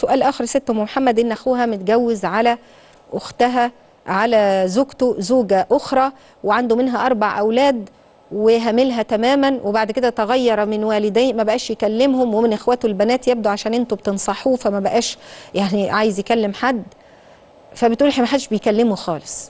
سؤال اخر ست ام محمد ان اخوها متجوز على اختها على زوجته زوجه اخرى وعنده منها اربع اولاد وهاملها تماما وبعد كده تغير من والديه ما بقاش يكلمهم ومن اخواته البنات يبدو عشان انتوا بتنصحوه فما بقاش يعني عايز يكلم حد فبتقول احنا ما حدش بيكلمه خالص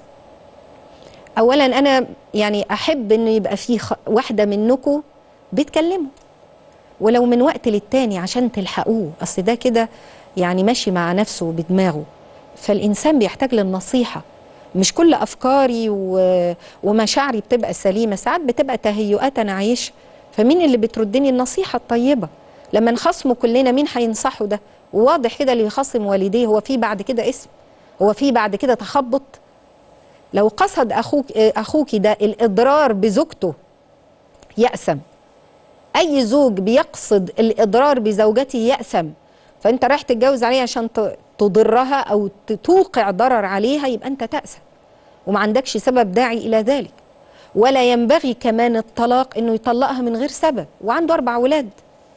اولا انا يعني احب ان يبقى في خ... واحده منكم بتكلمه ولو من وقت للتاني عشان تلحقوه اصل ده كده يعني ماشي مع نفسه بدماغه فالانسان بيحتاج للنصيحه مش كل افكاري و... ومشاعري بتبقى سليمه ساعات بتبقى تهيؤات انا عايشه فمين اللي بتردني النصيحه الطيبه لما نخصمه كلنا مين هينصحه ده وواضح كده اللي يخصم والديه هو في بعد كده اسم هو في بعد كده تخبط لو قصد اخوك اخوك ده الاضرار بزوجته يأسم اي زوج بيقصد الاضرار بزوجته يأسم فانت رايح تتجوز عليها عشان تضرها او توقع ضرر عليها يبقى انت تأسم وما عندكش سبب داعي الى ذلك ولا ينبغي كمان الطلاق انه يطلقها من غير سبب وعنده اربع ولاد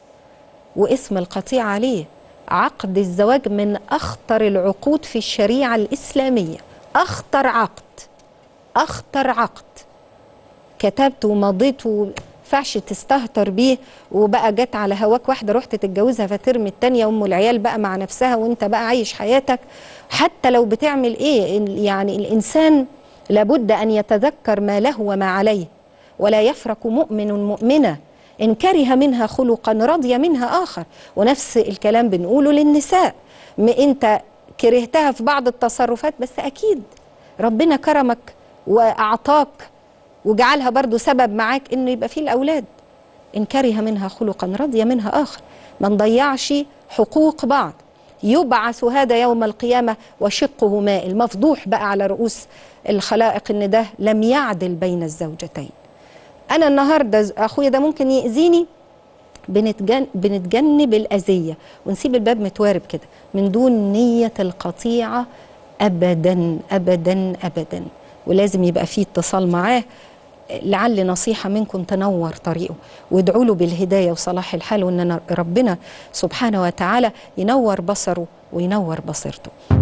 واسم القطيع عليه عقد الزواج من اخطر العقود في الشريعه الاسلاميه اخطر عقد اخطر عقد كتبت ومضيت وفعش تستهتر بيه وبقى جت على هواك واحده رحت تتجوزها فترمي التانيه ام العيال بقى مع نفسها وانت بقى عايش حياتك حتى لو بتعمل ايه يعني الانسان لابد ان يتذكر ما له وما عليه ولا يفرق مؤمن مؤمنه ان كره منها خلقا رضي منها اخر ونفس الكلام بنقوله للنساء ما انت كرهتها في بعض التصرفات بس اكيد ربنا كرمك واعطاك وجعلها برضو سبب معاك انه يبقى فيه الاولاد ان كره منها خلقا رضي منها اخر ما نضيعش حقوق بعض يبعث هذا يوم القيامه وشقه مائل مفضوح بقى على رؤوس الخلائق ان ده لم يعدل بين الزوجتين انا النهارده اخويا ده ممكن ياذيني بنتجن بنتجنب الاذيه ونسيب الباب متوارب كده من دون نيه القطيعه ابدا ابدا ابدا ولازم يبقى فيه اتصال معاه لعل نصيحة منكم تنور طريقه وادعوا له بالهداية وصلاح الحال وأن ربنا سبحانه وتعالى ينور بصره وينور بصيرته